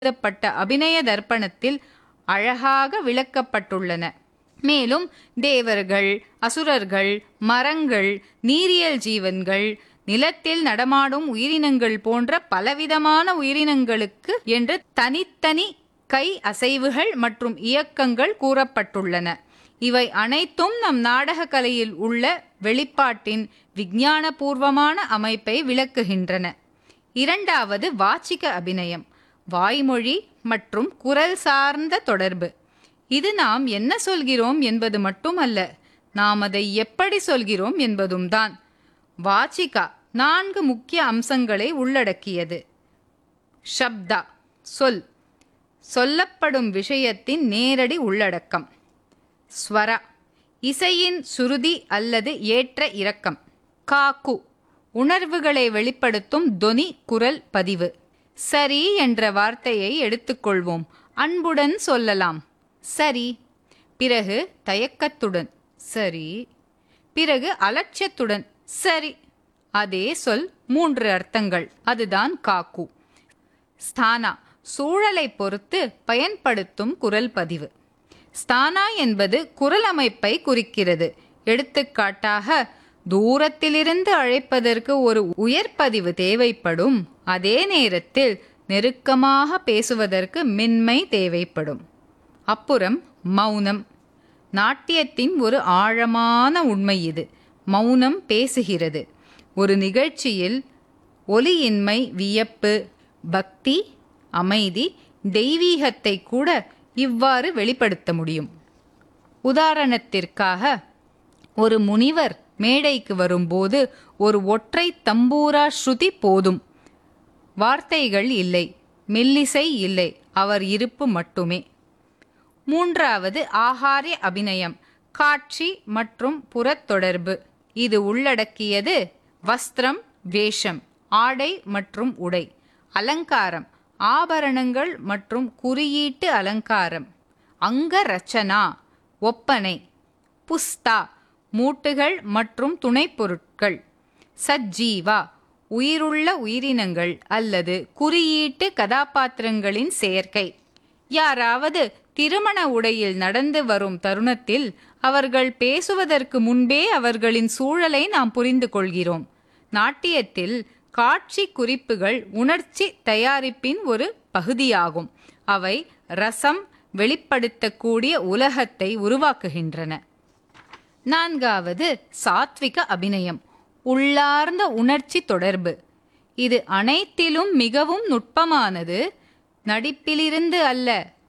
எழுதப்பட்ட அபிநய தர்ப்பணத்தில் அழகாக விளக்கப்பட்டுள்ளன மேலும் தேவர்கள் அசுரர்கள் மரங்கள் நீரியல் ஜீவன்கள் நிலத்தில் நடமாடும் உயிரினங்கள் போன்ற பலவிதமான உயிரினங்களுக்கு என்று தனித்தனி கை அசைவுகள் மற்றும் இயக்கங்கள் கூறப்பட்டுள்ளன இவை அனைத்தும் நம் நாடக கலையில் உள்ள வெளிப்பாட்டின் விஞ்ஞானபூர்வமான அமைப்பை விளக்குகின்றன இரண்டாவது வாச்சிக அபிநயம் வாய்மொழி மற்றும் குரல் சார்ந்த தொடர்பு இது நாம் என்ன சொல்கிறோம் என்பது மட்டுமல்ல நாம் அதை எப்படி சொல்கிறோம் என்பதும் தான் வாச்சிகா நான்கு முக்கிய அம்சங்களை உள்ளடக்கியது ஷப்தா சொல் சொல்லப்படும் விஷயத்தின் நேரடி உள்ளடக்கம் ஸ்வரா இசையின் சுருதி அல்லது ஏற்ற இறக்கம் காக்கு உணர்வுகளை வெளிப்படுத்தும் தொனி குரல் பதிவு சரி என்ற வார்த்தையை எடுத்துக்கொள்வோம் அன்புடன் சொல்லலாம் சரி பிறகு தயக்கத்துடன் சரி பிறகு அலட்சியத்துடன் சரி அதே சொல் மூன்று அர்த்தங்கள் அதுதான் காக்கு ஸ்தானா சூழலை பொறுத்து பயன்படுத்தும் குரல் பதிவு ஸ்தானா என்பது குரல் அமைப்பை குறிக்கிறது எடுத்துக்காட்டாக தூரத்திலிருந்து அழைப்பதற்கு ஒரு உயர்பதிவு தேவைப்படும் அதே நேரத்தில் நெருக்கமாக பேசுவதற்கு மென்மை தேவைப்படும் அப்புறம் மௌனம் நாட்டியத்தின் ஒரு ஆழமான உண்மை இது மௌனம் பேசுகிறது ஒரு நிகழ்ச்சியில் ஒலியின்மை வியப்பு பக்தி அமைதி தெய்வீகத்தை கூட இவ்வாறு வெளிப்படுத்த முடியும் உதாரணத்திற்காக ஒரு முனிவர் மேடைக்கு வரும்போது ஒரு ஒற்றை தம்பூரா ஸ்ருதி போதும் வார்த்தைகள் இல்லை மெல்லிசை இல்லை அவர் இருப்பு மட்டுமே மூன்றாவது ஆகாரிய அபிநயம் காட்சி மற்றும் புறத்தொடர்பு இது உள்ளடக்கியது வஸ்திரம் வேஷம் ஆடை மற்றும் உடை அலங்காரம் ஆபரணங்கள் மற்றும் குறியீட்டு அலங்காரம் அங்க ரச்சனா ஒப்பனை புஸ்தா மூட்டுகள் மற்றும் துணைப்பொருட்கள் சஜ்ஜீவா உயிருள்ள உயிரினங்கள் அல்லது குறியீட்டு கதாபாத்திரங்களின் சேர்க்கை யாராவது திருமண உடையில் நடந்து வரும் தருணத்தில் அவர்கள் பேசுவதற்கு முன்பே அவர்களின் சூழலை நாம் புரிந்து கொள்கிறோம் நாட்டியத்தில் காட்சி குறிப்புகள் உணர்ச்சி தயாரிப்பின் ஒரு பகுதியாகும் அவை ரசம் வெளிப்படுத்தக்கூடிய உலகத்தை உருவாக்குகின்றன நான்காவது சாத்விக அபிநயம் உள்ளார்ந்த உணர்ச்சி தொடர்பு இது அனைத்திலும் மிகவும் நுட்பமானது நடிப்பிலிருந்து அல்ல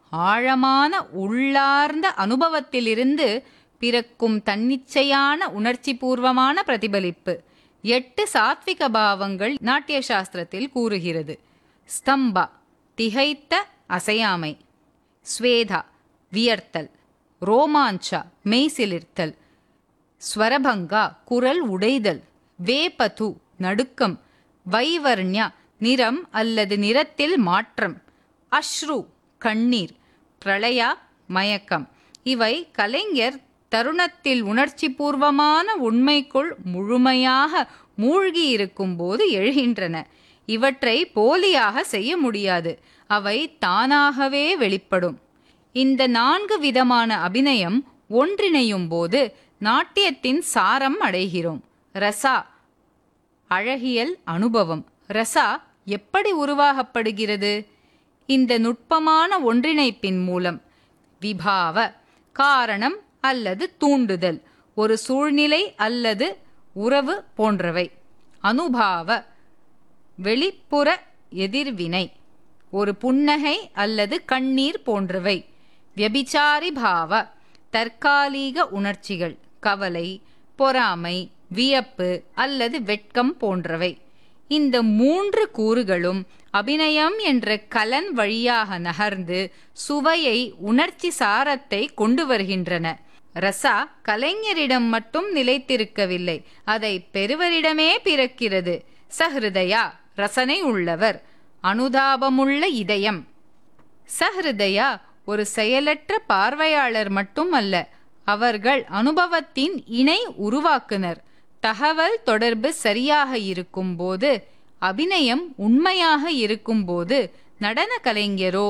ஆழமான உள்ளார்ந்த அனுபவத்திலிருந்து பிறக்கும் தன்னிச்சையான உணர்ச்சி பூர்வமான பிரதிபலிப்பு எட்டு சாத்விக பாவங்கள் நாட்டிய சாஸ்திரத்தில் கூறுகிறது ஸ்தம்பா திகைத்த அசையாமை ஸ்வேதா வியர்த்தல் ரோமாஞ்சா மெய்சிலிர்த்தல் ஸ்வரபங்கா குரல் உடைதல் வேபது நடுக்கம் வைவர்ண்யா நிறம் அல்லது நிறத்தில் மாற்றம் அஸ்ரு கண்ணீர் பிரளயா மயக்கம் இவை கலைஞர் தருணத்தில் உணர்ச்சி பூர்வமான உண்மைக்குள் முழுமையாக மூழ்கி இருக்கும்போது எழுகின்றன இவற்றை போலியாக செய்ய முடியாது அவை தானாகவே வெளிப்படும் இந்த நான்கு விதமான அபிநயம் ஒன்றிணையும் போது நாட்டியத்தின் சாரம் அடைகிறோம் ரசா அழகியல் அனுபவம் ரசா எப்படி உருவாகப்படுகிறது இந்த நுட்பமான ஒன்றிணைப்பின் மூலம் விபாவ காரணம் அல்லது தூண்டுதல் ஒரு சூழ்நிலை அல்லது உறவு போன்றவை அனுபாவ வெளிப்புற எதிர்வினை ஒரு புன்னகை அல்லது கண்ணீர் போன்றவை வியபிச்சாரி பாவ தற்காலிக உணர்ச்சிகள் கவலை பொறாமை வியப்பு அல்லது வெட்கம் போன்றவை இந்த மூன்று கூறுகளும் அபிநயம் என்ற கலன் வழியாக நகர்ந்து சுவையை உணர்ச்சி சாரத்தை கொண்டு வருகின்றன ரசா கலைஞரிடம் மட்டும் நிலைத்திருக்கவில்லை அதை பெறுவரிடமே பிறக்கிறது சஹிருதயா ரசனை உள்ளவர் அனுதாபமுள்ள இதயம் சஹிருதயா ஒரு செயலற்ற பார்வையாளர் மட்டும் அல்ல அவர்கள் அனுபவத்தின் இணை உருவாக்குனர் தகவல் தொடர்பு சரியாக இருக்கும்போது அபிநயம் உண்மையாக இருக்கும்போது நடன கலைஞரோ